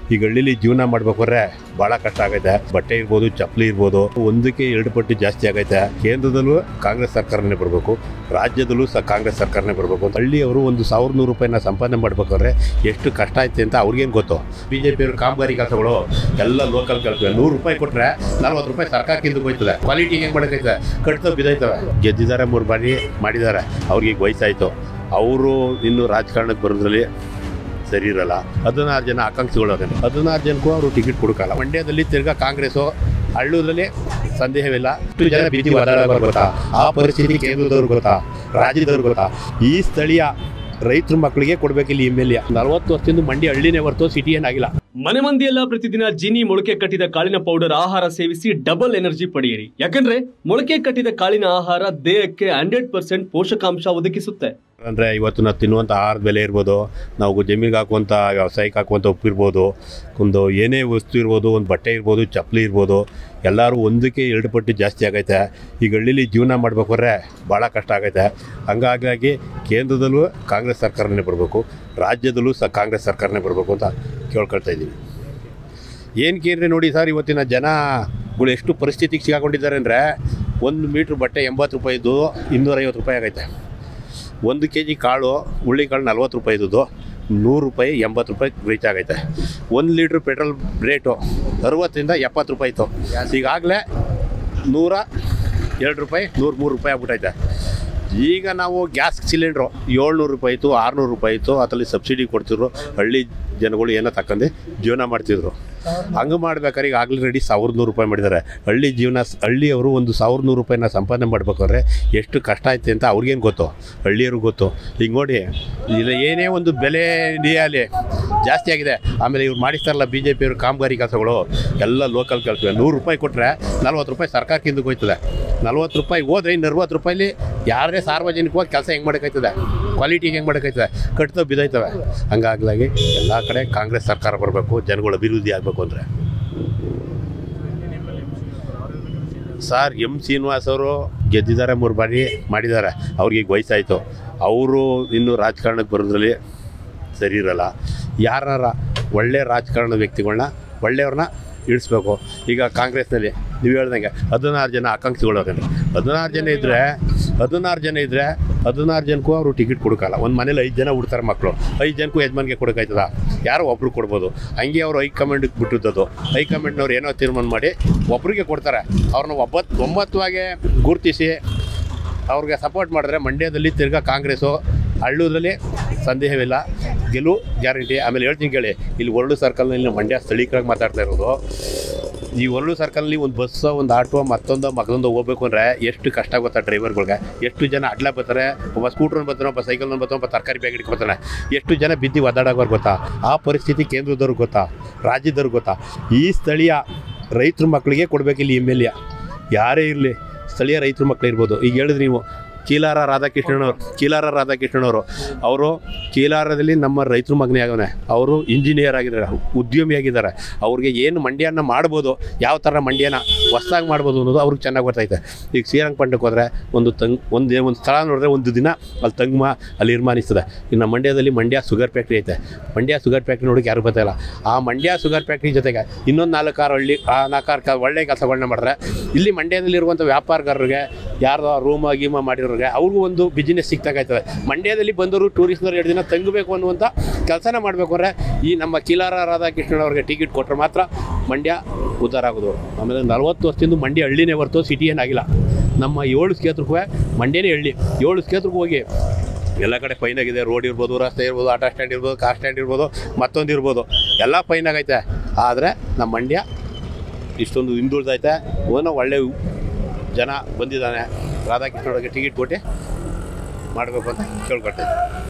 ಈಗ ಹಳ್ಳಿಲಿ ಜೀವನ ಮಾಡ್ಬೇಕಾದ್ರೆ ಭಾಳ ಕಷ್ಟ ಆಗೈತೆ ಬಟ್ಟೆ ಇರ್ಬೋದು ಚಪ್ಪಲಿ ಇರ್ಬೋದು ಒಂದಕ್ಕೆ ಎರಡು ಪಟ್ಟು ಜಾಸ್ತಿ ಆಗೈತೆ ಕೇಂದ್ರದಲ್ಲೂ ಕಾಂಗ್ರೆಸ್ ಸರ್ಕಾರನೇ ಬರಬೇಕು ರಾಜ್ಯದಲ್ಲೂ ಸಹ ಕಾಂಗ್ರೆಸ್ ಸರ್ಕಾರನೇ ಬರಬೇಕು ಅಂತ ಹಳ್ಳಿಯವರು ಒಂದು ಸಾವಿರದ ನೂರು ರೂಪಾಯಿನ ಸಂಪಾದನೆ ಮಾಡ್ಬೇಕಾದ್ರೆ ಎಷ್ಟು ಕಷ್ಟ ಐತೆ ಅಂತ ಅವ್ರಿಗೇನು ಗೊತ್ತು ಬಿ ಜೆ ಪಿಯವರು ಕಾಮಗಾರಿ ಕೆಲಸಗಳು ಎಲ್ಲ ಲೋಕಲ್ ಕೆಲಸ ನೂರು ರೂಪಾಯಿ ಕೊಟ್ಟರೆ ನಲ್ವತ್ತು ರೂಪಾಯಿ ಸರ್ಕಾರಕ್ಕಿಂದ ಹೋಯ್ತದೆ ಕ್ವಾಲಿಟಿ ಹೆಂಗೆ ಮಾಡೋಕ್ಕೈತೆ ಕಟ್ತೋ ಬಿದ್ದೈತವೆ ಗೆದ್ದಿದ್ದಾರೆ ಮೂರು ಬಾರಿ ಮಾಡಿದ್ದಾರೆ ಅವ್ರಿಗೆ ಈಗ ವಯಸ್ಸಾಯಿತು ಅವರು ಇನ್ನು ರಾಜಕಾರಣಕ್ಕೆ ಬರೋದ್ರಲ್ಲಿ ಸರಿ ಇರಲ್ಲ ಹದಿನಾರು ಜನ ಆಕಾಂಕ್ಷಿಗಳು ಅದೇ ಹದಿನಾರು ಜನಕ್ಕೂ ಅವರು ಟಿಕೆಟ್ ಕೊಡೋಕ್ಕಲ್ಲ ಮಂಡ್ಯದಲ್ಲಿ ತಿರ್ಗಾ ಕಾಂಗ್ರೆಸ್ಸು ಹಳ್ಳೂರಲ್ಲಿ ಸಂದೇಹವಿಲ್ಲ ಇಷ್ಟು ಜನ ಬಿದ್ದು ಒದ್ದಾಡೋರು ಗೊತ್ತಾ ಆ ಪರಿಸ್ಥಿತಿ ಕೇಂದ್ರದವ್ರು ಗೊತ್ತಾ ರಾಜ್ಯದವ್ರು ಗೊತ್ತಾ ಈ ಸ್ಥಳೀಯ ರೈತರ ಮಕ್ಕಳಿಗೆ ಕೊಡ್ಬೇಕು ಇಲ್ಲಿ ಎಮ್ ಎಲ್ ಎ ನಲವತ್ತು ವರ್ಷದಿಂದ ಮಂಡ್ಯ ಹಳ್ಳಿನೇ ಹೊರತು ಸಿಟಿ ಏನಾಗಿಲ್ಲ ಮನೆ ಮಂದಿಯೆಲ್ಲ ಪ್ರತಿದಿನ ಜೀನಿ ಮೊಳಕೆ ಕಟ್ಟಿದ ಕಾಳಿನ ಪೌಡರ್ ಆಹಾರ ಸೇವಿಸಿ ಡಬಲ್ ಎನರ್ಜಿ ಪಡೆಯಿರಿ ಯಾಕಂದ್ರೆ ಮೊಳಕೆ ಕಟ್ಟಿದ ಕಾಳಿನ ಆಹಾರ ದೇಹಕ್ಕೆ ಹಂಡ್ರೆಡ್ ಪರ್ಸೆಂಟ್ ಪೋಷಕಾಂಶ ಒದಗಿಸುತ್ತೆ ಅಂದರೆ ಇವತ್ತು ನಾವು ತಿನ್ನುವಂಥ ಆಹಾರದ ಬೆಲೆ ಇರ್ಬೋದು ನಾವು ಜಮೀನಿಗೆ ಹಾಕುವಂಥ ವ್ಯವಸಾಯಕ್ಕೆ ಹಾಕುವಂಥ ಉಪ್ಪು ಇರ್ಬೋದು ಒಂದು ಏನೇ ವಸ್ತು ಇರ್ಬೋದು ಒಂದು ಬಟ್ಟೆ ಇರ್ಬೋದು ಚಪ್ಪಲಿ ಇರ್ಬೋದು ಎಲ್ಲರೂ ಒಂದಕ್ಕೆ ಎರಡು ಪಟ್ಟು ಜಾಸ್ತಿ ಆಗೈತೆ ಈಗ ಹಳ್ಳಿಲಿ ಜೀವನ ಮಾಡ್ಬೇಕಾದ್ರೆ ಭಾಳ ಕಷ್ಟ ಆಗೈತೆ ಹಂಗಾಗಿ ಕೇಂದ್ರದಲ್ಲೂ ಕಾಂಗ್ರೆಸ್ ಸರ್ಕಾರನೇ ಬರಬೇಕು ರಾಜ್ಯದಲ್ಲೂ ಸಹ ಕಾಂಗ್ರೆಸ್ ಸರ್ಕಾರನೇ ಬರಬೇಕು ಅಂತ ಕೇಳ್ಕೊಳ್ತಾ ಇದ್ದೀವಿ ಏನು ಕೇಂದ್ರೆ ನೋಡಿ ಸರ್ ಇವತ್ತಿನ ಜನಗಳು ಎಷ್ಟು ಪರಿಸ್ಥಿತಿಗೆ ಸಿಗಾಕೊಂಡಿದ್ದಾರೆ ಅಂದರೆ ಒಂದು ಮೀಟ್ರ್ ಬಟ್ಟೆ ಎಂಬತ್ತು ರೂಪಾಯಿದ್ದು ಇನ್ನೂರೈವತ್ತು ರೂಪಾಯಿ ಆಗೈತೆ ಒಂದು ಕೆ ಜಿ ಕಾಳು ಹುಳ್ಳಿ ಕಾಳು ನಲ್ವತ್ತು ರೂಪಾಯಿ ಇದ್ದದ್ದು ನೂರು ರೂಪಾಯಿ ಎಂಬತ್ತು ರೂಪಾಯಿ ರೀಚ್ ಆಗೈತೆ ಒಂದು ಲೀಟ್ರ್ ಪೆಟ್ರೋಲ್ ರೇಟು ಅರವತ್ತರಿಂದ ಎಪ್ಪತ್ತು ರೂಪಾಯಿ ಇತ್ತು ಈಗಾಗಲೇ ನೂರ ಎರಡು ರೂಪಾಯಿ ನೂರು ಮೂರು ರೂಪಾಯಿ ಆಗ್ಬಿಟ್ಟೈತೆ ಈಗ ನಾವು ಗ್ಯಾಸ್ ಸಿಲಿಂಡ್ರು ಏಳ್ನೂರು ರೂಪಾಯಿ ಇತ್ತು ಆರುನೂರು ರೂಪಾಯಿ ಇತ್ತು ಅದರಲ್ಲಿ ಸಬ್ಸಿಡಿ ಕೊಡ್ತಿದ್ರು ಹಳ್ಳಿ ಜನಗಳು ಏನೋ ತಕ್ಕಂಡು ಜೀವನ ಮಾಡ್ತಿದ್ರು ಹಂಗೆ ಮಾಡ್ಬೇಕಾದ್ರೆ ಈಗ ಆಗಲೇ ರೆಡಿ ಸಾವಿರದ ನೂರು ರೂಪಾಯಿ ಮಾಡಿದ್ದಾರೆ ಹಳ್ಳಿ ಜೀವನ ಹಳ್ಳಿಯವರು ಒಂದು ಸಾವಿರದ ನೂರು ರೂಪಾಯಿನ ಸಂಪಾದನೆ ಮಾಡ್ಬೇಕಾದ್ರೆ ಎಷ್ಟು ಕಷ್ಟ ಐತೆ ಅಂತ ಅವ್ರಿಗೇನು ಗೊತ್ತು ಹಳ್ಳಿಯವ್ರಿಗೆ ಗೊತ್ತು ಈಗ ನೋಡಿ ಇದು ಏನೇ ಒಂದು ಬೆಲೆ ಅಲ್ಲಿ ಜಾಸ್ತಿ ಆಗಿದೆ ಆಮೇಲೆ ಇವ್ರು ಮಾಡಿಸ್ತಾರಲ್ಲ ಬಿ ಜೆ ಪಿಯವರು ಕಾಮಗಾರಿ ಕೆಲಸಗಳು ಎಲ್ಲ ಲೋಕಲ್ ಕೆಲಸ ನೂರು ರೂಪಾಯಿ ಕೊಟ್ಟರೆ ನಲ್ವತ್ತು ರೂಪಾಯಿ ಸರ್ಕಾರಕ್ಕಿಂದ ಹೋಯ್ತದೆ ನಲ್ವತ್ತು ರೂಪಾಯಿ ಹೋದ್ರೆ ಇನ್ನು ಅರವತ್ತು ರೂಪಾಯಿಲಿ ಯಾರೇ ಸಾರ್ವಜನಿಕವಾಗಿ ಕೆಲಸ ಹೆಂಗೆ ಮಾಡೋಕ್ಕೈತದೆ ಕ್ವಾಲಿಟಿ ಹೆಂಗೆ ಮಾಡೋಕ್ಕೈತದೆ ಕಟ್ತೋ ಬಿದ್ದೈತವೆ ಹಂಗಾಗ್ಲಾಗಿ ಎಲ್ಲ ಕಡೆ ಕಾಂಗ್ರೆಸ್ ಸರ್ಕಾರ ಬರಬೇಕು ಜನಗಳು ಅಭಿವೃದ್ಧಿ ಆಗಬೇಕು ಅಂದರೆ ಸರ್ ಎಮ್ ಶ್ರೀನಿವಾಸ್ ಅವರು ಗೆದ್ದಿದ್ದಾರೆ ಮೂರು ಬಾರಿ ಮಾಡಿದ್ದಾರೆ ಅವ್ರಿಗೆ ಈಗ ವಯಸ್ಸಾಯಿತು ಅವರು ಇನ್ನು ರಾಜಕಾರಣಕ್ಕೆ ಬರೋದ್ರಲ್ಲಿ ಸರಿ ಇರಲ್ಲ ಯಾರ ಒಳ್ಳೆ ರಾಜಕಾರಣ ವ್ಯಕ್ತಿಗಳನ್ನ ಒಳ್ಳೆಯವ್ರನ್ನ ಇಳಿಸ್ಬೇಕು ಈಗ ಕಾಂಗ್ರೆಸ್ನಲ್ಲಿ ನೀವು ಹೇಳ್ದಂಗೆ ಹದಿನಾರು ಜನ ಆಕಾಂಕ್ಷಿಗಳು ಅದೇ ಹದಿನಾರು ಜನ ಇದ್ದರೆ ಹದಿನಾರು ಜನ ಇದ್ದರೆ ಹದಿನಾರು ಜನಕ್ಕೂ ಅವರು ಟಿಕೆಟ್ ಕೊಡೋಕ್ಕಲ್ಲ ಒಂದು ಮನೇಲಿ ಐದು ಜನ ಹುಡ್ತಾರೆ ಮಕ್ಕಳು ಐದು ಜನಕ್ಕೂ ಯಜಮಾನಿಗೆ ಕೊಡೋಕ್ಕಾಯ್ತದ ಯಾರೋ ಒಬ್ರು ಕೊಡ್ಬೋದು ಹಂಗೆ ಅವರು ಹೈಕಮಾಂಡಿಗೆ ಬಿಟ್ಟಿದ್ದದು ಹೈಕಮಾಂಡ್ನವ್ರು ಏನೋ ತೀರ್ಮಾನ ಮಾಡಿ ಒಬ್ರಿಗೆ ಕೊಡ್ತಾರೆ ಅವ್ರನ್ನ ಒಬ್ಬತ್ತು ಒಂಬತ್ತುವಾಗೆ ಗುರುತಿಸಿ ಅವ್ರಿಗೆ ಸಪೋರ್ಟ್ ಮಾಡಿದ್ರೆ ಮಂಡ್ಯದಲ್ಲಿ ತಿರ್ಗಾ ಕಾಂಗ್ರೆಸ್ಸು ಹಳ್ಳೂರಲ್ಲಿ ಸಂದೇಹವಿಲ್ಲ ಗೆಲುವು ಗ್ಯಾರಂಟಿ ಆಮೇಲೆ ಹೇಳ್ತೀನಿ ಕೇಳಿ ಇಲ್ಲಿ ಒರಳು ಸರ್ಕಲ್ನಲ್ಲಿ ಮಂಡ್ಯ ಸ್ಥಳೀಕರಾಗಿ ಮಾತಾಡ್ತಾ ಇರೋದು ಈ ಒರಳು ಸರ್ಕಲ್ನಲ್ಲಿ ಒಂದು ಬಸ್ಸು ಒಂದು ಆಟೋ ಮತ್ತೊಂದು ಮಗದೊಂದು ಹೋಗ್ಬೇಕು ಅಂದರೆ ಎಷ್ಟು ಕಷ್ಟ ಗೊತ್ತಾ ಡ್ರೈವರ್ಗಳ್ಗೆ ಎಷ್ಟು ಜನ ಅಡ್ಲ ಬರ್ತಾರೆ ಒಬ್ಬ ಸ್ಕೂಟ್ರನ್ನ ಬರ್ತಾನೆ ಒಬ್ಬ ಸೈಕಲ್ನ ಬರ್ತಾನೆ ಒಬ್ಬ ತರಕಾರಿ ಬ್ಯಾಗ್ ಬರ್ತಾನೆ ಎಷ್ಟು ಜನ ಬಿದ್ದು ಒದ್ದಾಡೋರು ಗೊತ್ತಾ ಆ ಪರಿಸ್ಥಿತಿ ಕೇಂದ್ರದವ್ರಿಗೆ ಗೊತ್ತಾ ರಾಜ್ಯದವ್ರಿಗೆ ಗೊತ್ತಾ ಈ ಸ್ಥಳೀಯ ರೈತರ ಮಕ್ಕಳಿಗೆ ಕೊಡಬೇಕು ಇಲ್ಲಿ ಎಮ್ ಎಲ್ ಎ ಯಾರೇ ಇರಲಿ ಸ್ಥಳೀಯ ರೈತರ ಮಕ್ಕಳು ಇರ್ಬೋದು ಈಗ ಹೇಳಿದ್ರಿ ನೀವು ಕೀಲಾರ ರಾಧಾಕೃಷ್ಣನವರು ಕೀಲಾರ ರಾಧಾಕೃಷ್ಣನವರು ಅವರು ಕೀಲಾರದಲ್ಲಿ ನಮ್ಮ ರೈತರ ಮಗನೇ ಆಗವನೆ ಅವರು ಇಂಜಿನಿಯರ್ ಆಗಿದ್ದಾರೆ ಉದ್ಯಮಿ ಆಗಿದ್ದಾರೆ ಅವ್ರಿಗೆ ಏನು ಮಂಡ್ಯನ ಮಾಡ್ಬೋದು ಯಾವ ಥರ ಮಂಡ್ಯನ ಹೊಸ್ದಾಗಿ ಮಾಡ್ಬೋದು ಅನ್ನೋದು ಅವ್ರಿಗೆ ಚೆನ್ನಾಗಿ ಗೊತ್ತೈತೆ ಈಗ ಶ್ರೀರಂಗಪಟ್ಟಣಕ್ಕೆ ಹೋದರೆ ಒಂದು ತಂಗ್ ಒಂದು ಒಂದು ಸ್ಥಳ ನೋಡಿದ್ರೆ ಒಂದು ದಿನ ಅಲ್ಲಿ ತಂಗ್ಮ ಅಲ್ಲಿ ಇರ್ಮಾನಿಸ್ತದೆ ಇನ್ನು ಮಂಡ್ಯದಲ್ಲಿ ಮಂಡ್ಯ ಶುಗರ್ ಫ್ಯಾಕ್ಟ್ರಿ ಐತೆ ಮಂಡ್ಯ ಶುಗರ್ ಫ್ಯಾಕ್ಟ್ರಿ ನೋಡೋಕೆ ಯಾರು ಬರ್ತಾಯಿಲ್ಲ ಆ ಮಂಡ್ಯ ಶುಗರ್ ಫ್ಯಾಕ್ಟ್ರಿ ಜೊತೆಗೆ ಇನ್ನೊಂದು ನಾಲ್ಕಾರು ಹಳ್ಳಿ ಆ ನಾಲ್ಕಾರು ಕ ಒಳ್ಳೆ ಕೆಲಸಗಳನ್ನ ಮಾಡಿದ್ರೆ ಇಲ್ಲಿ ಮಂಡ್ಯದಲ್ಲಿರುವಂಥ ವ್ಯಾಪಾರಗಾರರಿಗೆ ಯಾರ್ದೋ ರೂಮ ಗೀಮ ಮಾಡಿರೋರಿಗೆ ಅವ್ರಿಗೂ ಒಂದು ಬಿಸ್ನೆಸ್ ಸಿಗ್ತಾಗಾಯ್ತದೆ ಮಂಡ್ಯದಲ್ಲಿ ಬಂದವರು ಟೂರಿಸ್ಟ್ನವ್ರು ಎರಡು ದಿನ ತಂಗಬೇಕು ಅನ್ನುವಂಥ ಕೆಲಸನ ಮಾಡಬೇಕು ಅಂದರೆ ಈ ನಮ್ಮ ಕಿಲಾರ ರಾಧಾಕೃಷ್ಣನ್ ಅವ್ರಿಗೆ ಟಿಕೆಟ್ ಕೊಟ್ಟರೆ ಮಾತ್ರ ಮಂಡ್ಯ ಉದ್ಧಾರ ಆಗೋದು ಆಮೇಲೆ ನಲ್ವತ್ತು ವರ್ಷದಿಂದ ಮಂಡ್ಯ ಹಳ್ಳಿನೇ ಹೊರತು ಸಿಟಿ ಏನಾಗಿಲ್ಲ ನಮ್ಮ ಏಳು ಕ್ಷೇತ್ರಕ್ಕೂ ಮಂಡ್ಯನೇ ಹಳ್ಳಿ ಏಳು ಕ್ಷೇತ್ರಕ್ಕೂ ಹೋಗಿ ಎಲ್ಲ ಕಡೆ ಫೈನ್ ಆಗಿದೆ ರೋಡ್ ಇರ್ಬೋದು ರಸ್ತೆ ಇರ್ಬೋದು ಆಟೋ ಸ್ಟ್ಯಾಂಡ್ ಇರ್ಬೋದು ಕಾರ್ ಸ್ಟ್ಯಾಂಡ್ ಇರ್ಬೋದು ಮತ್ತೊಂದು ಇರ್ಬೋದು ಎಲ್ಲ ಫೈನ್ ಆಗೈತೆ ಆದರೆ ನಮ್ಮ ಮಂಡ್ಯ ಇಷ್ಟೊಂದು ಹಿಂದುಳಿದೈತೆ ಏನೋ ಒಳ್ಳೆ ಜನ ಬಂದಿದ್ದಾನೆ ರಾಧಾಕೃಷ್ಣ ಅವ್ರಿಗೆ ಟಿಕೆಟ್ ಕೊಟ್ಟು ಮಾಡಬೇಕು ಅಂತ ಕೇಳ್ಕೊಳ್ತೀನಿ